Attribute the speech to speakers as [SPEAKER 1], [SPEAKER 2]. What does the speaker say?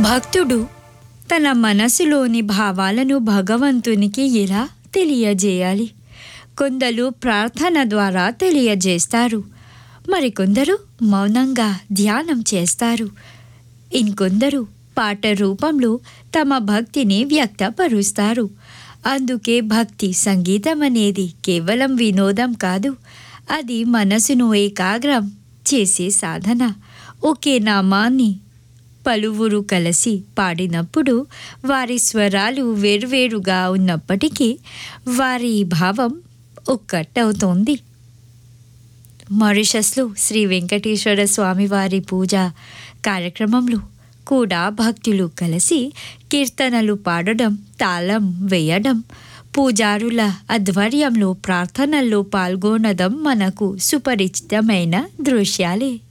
[SPEAKER 1] భక్తుడు తన మనసులోని భావాలను భగవంతునికి ఎలా తెలియజేయాలి కొందరు ప్రార్థన ద్వారా తెలియజేస్తారు మరికొందరు మౌనంగా ధ్యానం చేస్తారు ఇంకొందరు పాట రూపంలో తమ భక్తిని వ్యక్తపరుస్తారు అందుకే భక్తి సంగీతం అనేది కేవలం వినోదం కాదు అది మనసును ఏకాగ్రం చేసే సాధన ఒకే నామాన్ని పలువురు కలిసి పాడినప్పుడు వారి స్వరాలు వేర్వేరుగా ఉన్నప్పటికీ వారి భావం ఒక్కటవుతోంది మారిషస్లో శ్రీ వెంకటేశ్వర స్వామి వారి పూజ కార్యక్రమంలో కూడా భక్తులు కలిసి కీర్తనలు పాడడం తాళం వేయడం పూజారుల ఆధ్వర్యంలో ప్రార్థనల్లో పాల్గొనడం మనకు సుపరిచితమైన దృశ్యాలే